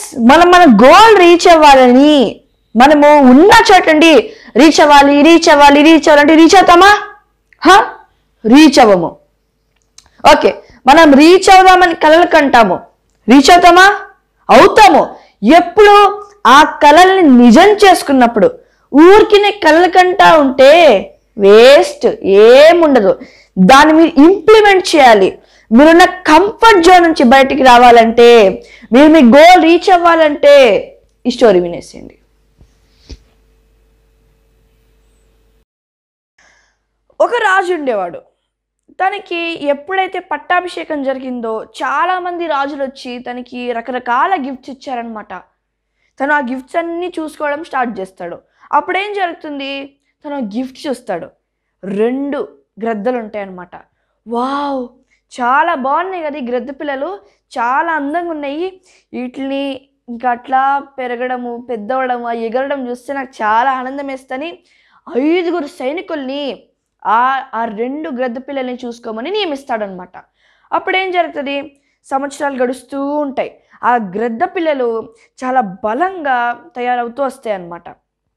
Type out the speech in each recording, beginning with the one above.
మనం మన goal reach అవ్వాలని మనము ఉన్న చోటండి రీచ్ అవ్వాలి రీచ్ అవ్వాలి రీచ్ అవ్వాలంటే రీచ్ అవుతామా హా రీచ్ అవ్వము ఓకే మనం రీచ్ అవుదామని కలలు కంటాము రీచ్ అవుతామా అవుతాము ఎప్పుడు ఆ కళల్ని నిజం చేసుకున్నప్పుడు ఊరికినే కలలు కంటా ఉంటే వేస్ట్ ఏముండదు దాన్ని మీరు ఇంప్లిమెంట్ చేయాలి మీరున్న కంఫర్ట్ జోన్ నుంచి బయటికి రావాలంటే మీరు మీ గోల్ రీచ్ అవ్వాలంటే ఈ స్టోరీ వినేసేయండి ఒక రాజు ఉండేవాడు తనకి ఎప్పుడైతే పట్టాభిషేకం జరిగిందో చాలా మంది రాజులు వచ్చి తనకి రకరకాల గిఫ్ట్స్ ఇచ్చారనమాట తను ఆ గిఫ్ట్స్ అన్నీ చూసుకోవడం స్టార్ట్ చేస్తాడు అప్పుడు ఏం జరుగుతుంది తను గిఫ్ట్ చూస్తాడు రెండు గ్రద్దలు ఉంటాయన్నమాట వావ్ చాలా బాగున్నాయి కదా ఈ గ్రద్ద పిల్లలు చాలా అందంగా ఉన్నాయి వీటిని ఇంకా అట్లా పెరగడము పెద్దవడము ఆ ఎగరడం చూస్తే నాకు చాలా ఆనందం వేస్తని ఐదుగురు సైనికుల్ని ఆ ఆ రెండు గ్రద్ద పిల్లల్ని చూసుకోమని నియమిస్తాడనమాట అప్పుడు ఏం జరుగుతుంది సంవత్సరాలు గడుస్తూ ఉంటాయి ఆ గ్రద్ద పిల్లలు చాలా బలంగా తయారవుతూ వస్తాయి అన్నమాట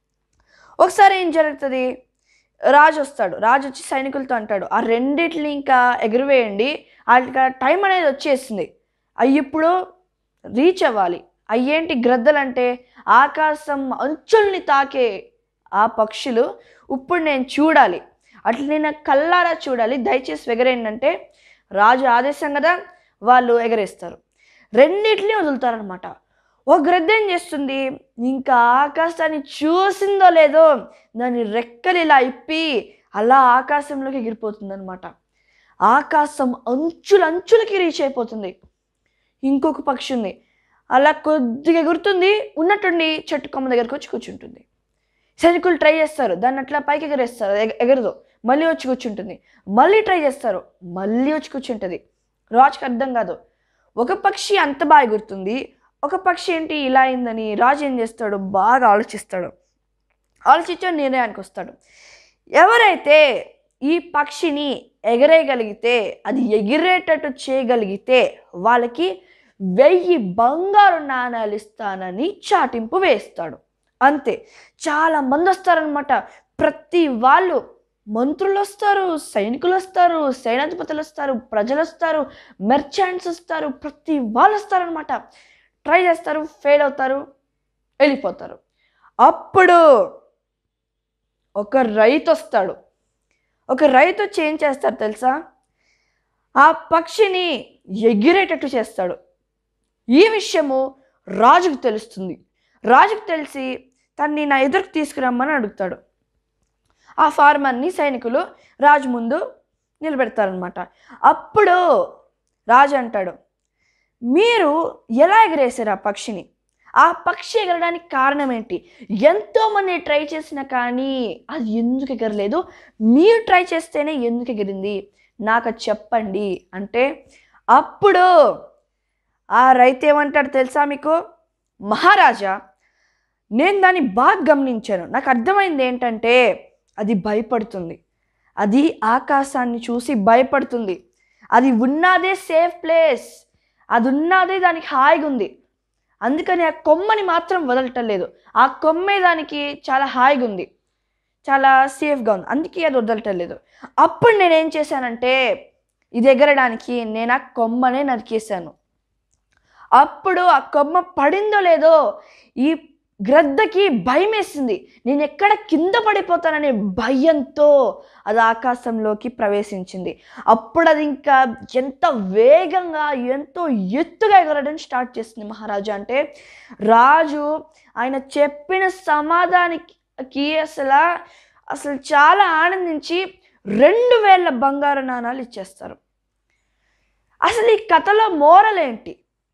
ఒకసారి ఏం జరుగుతుంది రాజు వస్తాడు రాజు వచ్చి సైనికులతో అంటాడు ఆ రెండిటిని ఇంకా ఎగురవేయండి వాళ్ళకి టైం అనేది వచ్చేసింది అవి ఇప్పుడు రీచ్ అవ్వాలి అయ్యేంటి గ్రద్దలంటే ఆకాశం అంచుల్ని తాకే ఆ పక్షులు ఇప్పుడు నేను చూడాలి అట్లా నేను కల్లారా చూడాలి దయచేసి ఎగరేయండి అంటే రాజు ఆదేశం కదా వాళ్ళు ఎగరేస్తారు రెండిటిని వదులుతారనమాట ఓ గ్రద్ద ఏం చేస్తుంది ఇంకా ఆకాశాన్ని చూసిందో లేదో దాని రెక్కలు ఇలా ఇప్పి అలా ఆకాశంలోకి ఎగిరిపోతుంది అనమాట ఆకాశం అంచుల అంచులకి రీచ్ అయిపోతుంది ఇంకొక పక్షి ఉంది అలా కొద్దిగా ఎగురుతుంది ఉన్నట్టుండి చెట్టు కొమ్మ దగ్గరకు వచ్చి కూర్చుంటుంది సైనికులు ట్రై చేస్తారు దాన్ని అట్లా పైకి ఎగరేస్తారు ఎగ- ఎగరదు మళ్ళీ వచ్చి కూర్చుంటుంది మళ్ళీ ట్రై చేస్తారు మళ్ళీ వచ్చి కూర్చుంటుంది రాజుకి అర్థం కాదు ఒక పక్షి అంత బాగా ఎగురుతుంది ఒక పక్షి ఏంటి ఇలా అయిందని రాజు ఏం చేస్తాడు బాగా ఆలోచిస్తాడు ఆలోచించే నిర్ణయానికి వస్తాడు ఎవరైతే ఈ పక్షిని ఎగరేయగలిగితే అది ఎగిరేటట్టు చేయగలిగితే వాళ్ళకి వెయ్యి బంగారు నాణాలు ఇస్తానని చాటింపు వేస్తాడు అంతే చాలా మంది వస్తారనమాట ప్రతి వాళ్ళు మంత్రులు వస్తారు సైనికులు వస్తారు సైనాధిపతులు వస్తారు ప్రజలు వస్తారు మెర్చాంట్స్ వస్తారు ప్రతి వాళ్ళు వస్తారనమాట ట్రై చేస్తారు ఫెయిల్ అవుతారు వెళ్ళిపోతారు అప్పుడు ఒక రైతు వస్తాడు ఒక రైతు వచ్చి ఏం చేస్తాడు తెలుసా ఆ పక్షిని ఎగిరేటట్టు చేస్తాడు ఈ విషయము రాజుకు తెలుస్తుంది రాజుకు తెలిసి తన్ని నా ఎదురుకు తీసుకురమ్మని అడుగుతాడు ఆ ఫార్మర్ని సైనికులు రాజు ముందు నిలబెడతారనమాట అప్పుడు రాజు అంటాడు మీరు ఎలా ఎగరేశారు ఆ పక్షిని ఆ పక్షి ఎగరడానికి కారణం ఏంటి ఎంతో మంది ట్రై చేసినా కానీ అది ఎందుకు ఎగరలేదు మీరు ట్రై చేస్తేనే ఎందుకు ఎగిరింది నాకు అది చెప్పండి అంటే అప్పుడు ఆ రైతు ఏమంటాడు తెలుసా మీకు మహారాజా నేను దాన్ని బాగా గమనించాను నాకు అర్థమైంది ఏంటంటే అది భయపడుతుంది అది ఆకాశాన్ని చూసి భయపడుతుంది అది ఉన్నదే సేఫ్ ప్లేస్ అది ఉన్నదే దానికి హాయిగా ఉంది అందుకని ఆ కొమ్మని మాత్రం వదలటం లేదు ఆ కొమ్మే దానికి చాలా హాయిగా ఉంది చాలా సేఫ్గా ఉంది అందుకే అది వదలటం లేదు అప్పుడు నేనేం చేశానంటే ఇది ఎగరడానికి నేను ఆ కొమ్మనే నరికేశాను అప్పుడు ఆ కొమ్మ పడిందో లేదో ఈ గ్రద్దకి భయం వేసింది నేను ఎక్కడ కింద పడిపోతాననే భయంతో అది ఆకాశంలోకి ప్రవేశించింది అప్పుడు అది ఇంకా ఎంత వేగంగా ఎంతో ఎత్తుగా ఎగరడం స్టార్ట్ చేసింది మహారాజా అంటే రాజు ఆయన చెప్పిన సమాధానికి అసలు అసలు చాలా ఆనందించి రెండు వేల బంగారు నాణాలు ఇచ్చేస్తారు అసలు ఈ కథలో మోరల్ ఏంటి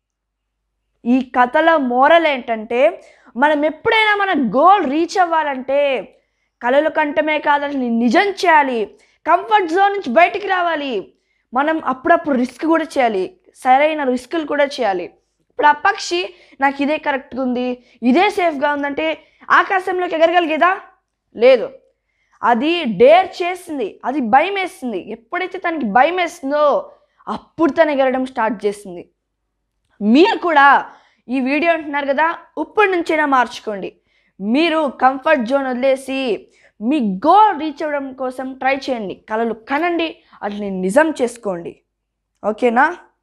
ఈ కథలో మోరల్ ఏంటంటే మనం ఎప్పుడైనా మన గోల్ రీచ్ అవ్వాలంటే కళలు కంటమే కాదని నిజం చేయాలి కంఫర్ట్ జోన్ నుంచి బయటికి రావాలి మనం అప్పుడప్పుడు రిస్క్ కూడా చేయాలి సరైన రిస్కులు కూడా చేయాలి ఇప్పుడు ఆ పక్షి నాకు ఇదే కరెక్ట్గా ఉంది ఇదే సేఫ్గా ఉందంటే ఆకాశంలోకి ఎగరగలిగేదా లేదు అది డేర్ చేసింది అది భయం వేస్తుంది ఎప్పుడైతే తనకి భయం వేస్తుందో అప్పుడు తను ఎగరడం స్టార్ట్ చేసింది మీరు కూడా ఈ వీడియో అంటున్నారు కదా ఇప్పటి నుంచైనా మార్చుకోండి మీరు కంఫర్ట్ జోన్ వదిలేసి మీ గోల్ రీచ్ అవ్వడం కోసం ట్రై చేయండి కలలు కనండి వాటిని నిజం చేసుకోండి ఓకేనా